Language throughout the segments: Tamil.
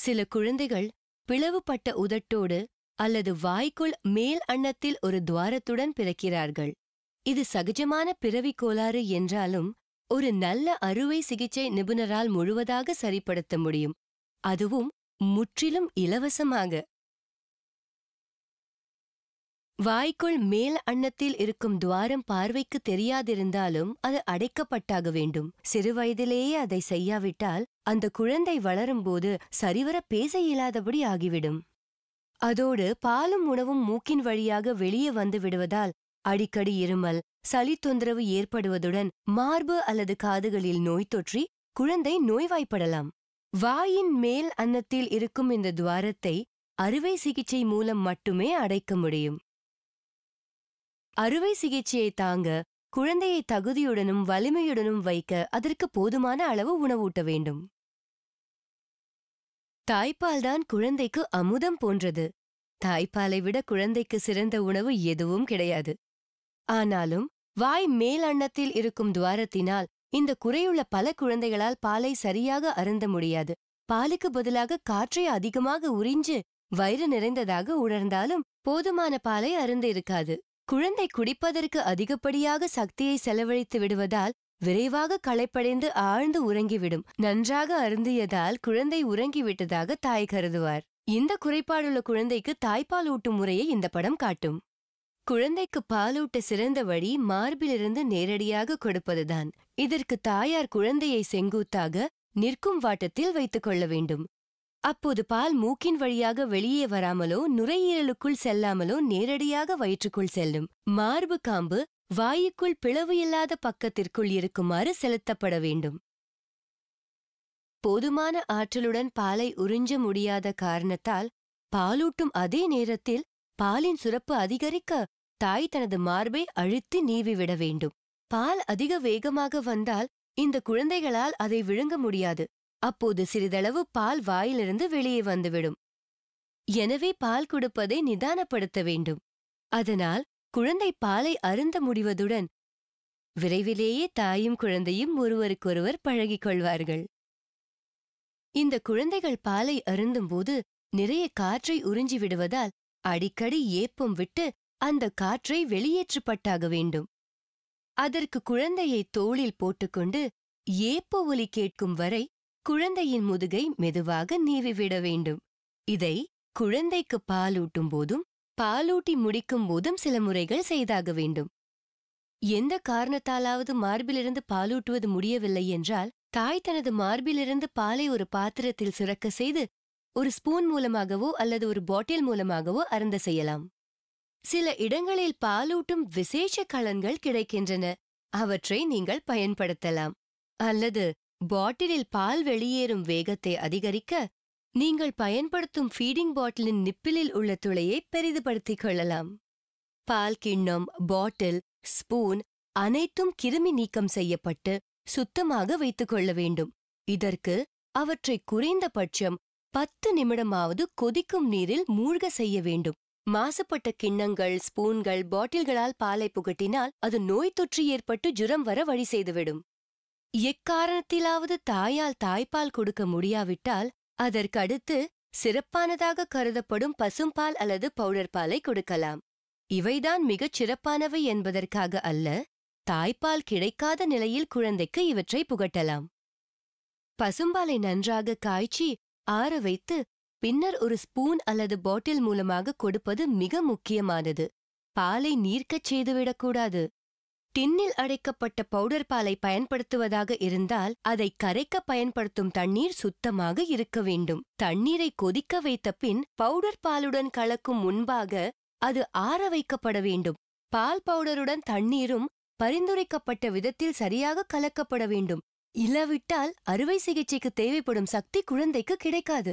சில குழந்தைகள் பிளவுபட்ட உதட்டோடு அல்லது வாய்க்குள் மேல் அன்னத்தில் ஒரு துவாரத்துடன் பிறக்கிறார்கள் இது சகஜமான பிறவி கோளாறு என்றாலும் ஒரு நல்ல அறுவை சிகிச்சை நிபுணரால் முழுவதாக சரிப்படுத்த முடியும் அதுவும் முற்றிலும் இலவசமாக வாய்க்குள் மேல் அன்னத்தில் இருக்கும் துவாரம் பார்வைக்கு தெரியாதிருந்தாலும் அது அடைக்கப்பட்டாக வேண்டும் சிறுவயதிலேயே அதை செய்யாவிட்டால் அந்த குழந்தை வளரும்போது சரிவர பேச இயலாதபடி ஆகிவிடும் அதோடு பாலும் உணவும் மூக்கின் வழியாக வெளியே வந்து விடுவதால் அடிக்கடி இருமல் சளி தொந்தரவு ஏற்படுவதுடன் மார்பு அல்லது காதுகளில் நோய் தொற்றி குழந்தை நோய்வாய்ப்படலாம் வாயின் மேல் அன்னத்தில் இருக்கும் இந்த துவாரத்தை அறுவை சிகிச்சை மூலம் மட்டுமே அடைக்க முடியும் அறுவை சிகிச்சையை தாங்க குழந்தையை தகுதியுடனும் வலிமையுடனும் வைக்க அதற்கு போதுமான அளவு உணவூட்ட வேண்டும் தாய்ப்பால்தான் குழந்தைக்கு அமுதம் போன்றது தாய்ப்பாலை விட குழந்தைக்கு சிறந்த உணவு எதுவும் கிடையாது ஆனாலும் வாய் மேல் அன்னத்தில் இருக்கும் துவாரத்தினால் இந்த குறையுள்ள பல குழந்தைகளால் பாலை சரியாக அருந்த முடியாது பாலுக்கு பதிலாக காற்றை அதிகமாக உறிஞ்சு வயிறு நிறைந்ததாக உணர்ந்தாலும் போதுமான பாலை அருந்த இருக்காது குழந்தை குடிப்பதற்கு அதிகப்படியாக சக்தியை செலவழித்து விடுவதால் விரைவாக களைப்படைந்து ஆழ்ந்து உறங்கிவிடும் நன்றாக அருந்தியதால் குழந்தை உறங்கிவிட்டதாக தாய் கருதுவார் இந்த குறைபாடுள்ள குழந்தைக்கு தாய்ப்பால் ஊட்டும் முறையை இந்த படம் காட்டும் குழந்தைக்கு பாலூட்ட சிறந்த வழி மார்பிலிருந்து நேரடியாக கொடுப்பதுதான் இதற்கு தாயார் குழந்தையை செங்குத்தாக நிற்கும் வாட்டத்தில் வைத்துக் கொள்ள வேண்டும் அப்போது பால் மூக்கின் வழியாக வெளியே வராமலோ நுரையீரலுக்குள் செல்லாமலோ நேரடியாக வயிற்றுக்குள் செல்லும் மார்பு காம்பு வாயுக்குள் பிளவு இல்லாத பக்கத்திற்குள் இருக்குமாறு செலுத்தப்பட வேண்டும் போதுமான ஆற்றலுடன் பாலை உறிஞ்ச முடியாத காரணத்தால் பாலூட்டும் அதே நேரத்தில் பாலின் சுரப்பு அதிகரிக்க தாய் தனது மார்பை அழுத்தி நீவிவிட வேண்டும் பால் அதிக வேகமாக வந்தால் இந்த குழந்தைகளால் அதை விழுங்க முடியாது அப்போது சிறிதளவு பால் வாயிலிருந்து வெளியே வந்துவிடும் எனவே பால் கொடுப்பதை நிதானப்படுத்த வேண்டும் அதனால் குழந்தை பாலை அருந்த முடிவதுடன் விரைவிலேயே தாயும் குழந்தையும் ஒருவருக்கொருவர் பழகிக் கொள்வார்கள் இந்த குழந்தைகள் பாலை அருந்தும்போது நிறைய காற்றை உறிஞ்சி விடுவதால் அடிக்கடி ஏப்பம் விட்டு அந்த காற்றை வெளியேற்றப்பட்டாக வேண்டும் அதற்கு குழந்தையை தோளில் போட்டுக்கொண்டு ஏப்ப ஒலி கேட்கும் வரை குழந்தையின் முதுகை மெதுவாக நீவிவிட வேண்டும் இதை குழந்தைக்கு பாலூட்டும் போதும் பாலூட்டி முடிக்கும் போதும் சில முறைகள் செய்தாக வேண்டும் எந்த காரணத்தாலாவது மார்பிலிருந்து பாலூட்டுவது முடியவில்லை என்றால் தாய் தனது மார்பிலிருந்து பாலை ஒரு பாத்திரத்தில் சுரக்க செய்து ஒரு ஸ்பூன் மூலமாகவோ அல்லது ஒரு பாட்டில் மூலமாகவோ அருந்த செய்யலாம் சில இடங்களில் பாலூட்டும் விசேஷ கலன்கள் கிடைக்கின்றன அவற்றை நீங்கள் பயன்படுத்தலாம் அல்லது பாட்டிலில் பால் வெளியேறும் வேகத்தை அதிகரிக்க நீங்கள் பயன்படுத்தும் ஃபீடிங் பாட்டிலின் நிப்பிலில் உள்ள துளையை பெரிதுபடுத்திக் கொள்ளலாம் பால் கிண்ணம் பாட்டில் ஸ்பூன் அனைத்தும் கிருமி நீக்கம் செய்யப்பட்டு சுத்தமாக வைத்துக் கொள்ள வேண்டும் இதற்கு அவற்றை குறைந்தபட்சம் பத்து நிமிடமாவது கொதிக்கும் நீரில் மூழ்க செய்ய வேண்டும் மாசுபட்ட கிண்ணங்கள் ஸ்பூன்கள் பாட்டில்களால் பாலை புகட்டினால் அது நோய் தொற்று ஏற்பட்டு ஜுரம் வர வழி செய்துவிடும் எக்காரணத்திலாவது தாயால் தாய்ப்பால் கொடுக்க முடியாவிட்டால் அதற்கடுத்து சிறப்பானதாக கருதப்படும் பசும்பால் அல்லது பவுடர் பாலை கொடுக்கலாம் இவைதான் மிகச் சிறப்பானவை என்பதற்காக அல்ல தாய்ப்பால் கிடைக்காத நிலையில் குழந்தைக்கு இவற்றை புகட்டலாம் பசும்பாலை நன்றாக காய்ச்சி ஆற வைத்து பின்னர் ஒரு ஸ்பூன் அல்லது பாட்டில் மூலமாக கொடுப்பது மிக முக்கியமானது பாலை நீர்க்கச் செய்துவிடக்கூடாது டின்னில் அடைக்கப்பட்ட பவுடர் பாலை பயன்படுத்துவதாக இருந்தால் அதை கரைக்க பயன்படுத்தும் தண்ணீர் சுத்தமாக இருக்க வேண்டும் தண்ணீரை கொதிக்க வைத்த பின் பவுடர் பாலுடன் கலக்கும் முன்பாக அது ஆற வைக்கப்பட வேண்டும் பால் பவுடருடன் தண்ணீரும் பரிந்துரைக்கப்பட்ட விதத்தில் சரியாக கலக்கப்பட வேண்டும் இல்லாவிட்டால் அறுவை சிகிச்சைக்கு தேவைப்படும் சக்தி குழந்தைக்கு கிடைக்காது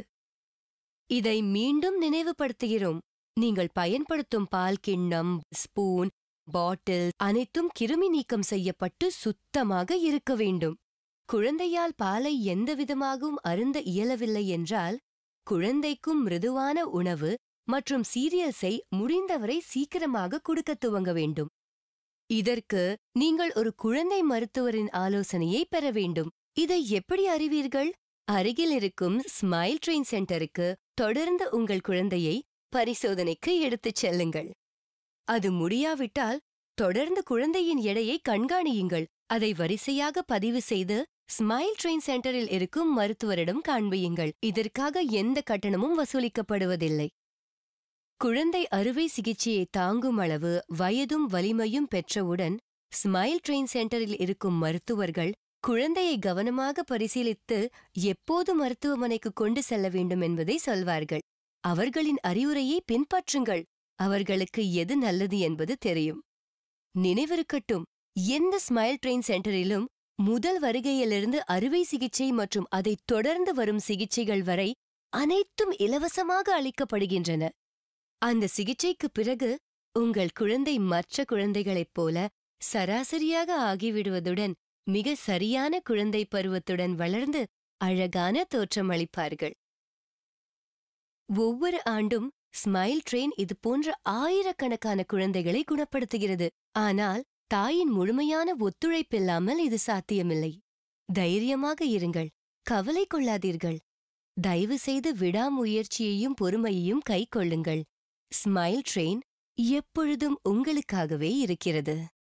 இதை மீண்டும் நினைவுபடுத்துகிறோம் நீங்கள் பயன்படுத்தும் பால் கிண்ணம் ஸ்பூன் பாட்டில் அனைத்தும் கிருமி நீக்கம் செய்யப்பட்டு சுத்தமாக இருக்க வேண்டும் குழந்தையால் பாலை எந்தவிதமாகவும் அருந்த இயலவில்லை என்றால் குழந்தைக்கும் மிருதுவான உணவு மற்றும் சீரியல்ஸை முடிந்தவரை சீக்கிரமாக கொடுக்க துவங்க வேண்டும் இதற்கு நீங்கள் ஒரு குழந்தை மருத்துவரின் ஆலோசனையை பெற வேண்டும் இதை எப்படி அறிவீர்கள் அருகில் இருக்கும் ஸ்மைல் ட்ரெயின் சென்டருக்கு தொடர்ந்து உங்கள் குழந்தையை பரிசோதனைக்கு எடுத்துச் செல்லுங்கள் அது முடியாவிட்டால் தொடர்ந்து குழந்தையின் எடையை கண்காணியுங்கள் அதை வரிசையாக பதிவு செய்து ஸ்மைல் ட்ரெயின் சென்டரில் இருக்கும் மருத்துவரிடம் காண்பியுங்கள் இதற்காக எந்த கட்டணமும் வசூலிக்கப்படுவதில்லை குழந்தை அறுவை சிகிச்சையை தாங்கும் அளவு வயதும் வலிமையும் பெற்றவுடன் ஸ்மைல் ட்ரெயின் சென்டரில் இருக்கும் மருத்துவர்கள் குழந்தையை கவனமாக பரிசீலித்து எப்போது மருத்துவமனைக்கு கொண்டு செல்ல வேண்டும் என்பதை சொல்வார்கள் அவர்களின் அறிவுரையை பின்பற்றுங்கள் அவர்களுக்கு எது நல்லது என்பது தெரியும் நினைவிருக்கட்டும் எந்த ஸ்மைல் ட்ரெயின் சென்டரிலும் முதல் வருகையிலிருந்து அறுவை சிகிச்சை மற்றும் அதைத் தொடர்ந்து வரும் சிகிச்சைகள் வரை அனைத்தும் இலவசமாக அளிக்கப்படுகின்றன அந்த சிகிச்சைக்கு பிறகு உங்கள் குழந்தை மற்ற குழந்தைகளைப் போல சராசரியாக ஆகிவிடுவதுடன் மிக சரியான குழந்தை பருவத்துடன் வளர்ந்து அழகான தோற்றமளிப்பார்கள் ஒவ்வொரு ஆண்டும் ஸ்மைல் ட்ரெயின் இது போன்ற ஆயிரக்கணக்கான குழந்தைகளை குணப்படுத்துகிறது ஆனால் தாயின் முழுமையான ஒத்துழைப்பில்லாமல் இது சாத்தியமில்லை தைரியமாக இருங்கள் கவலை கொள்ளாதீர்கள் தயவு செய்து விடாமுயற்சியையும் பொறுமையையும் கைக்கொள்ளுங்கள் ஸ்மைல் ட்ரெயின் எப்பொழுதும் உங்களுக்காகவே இருக்கிறது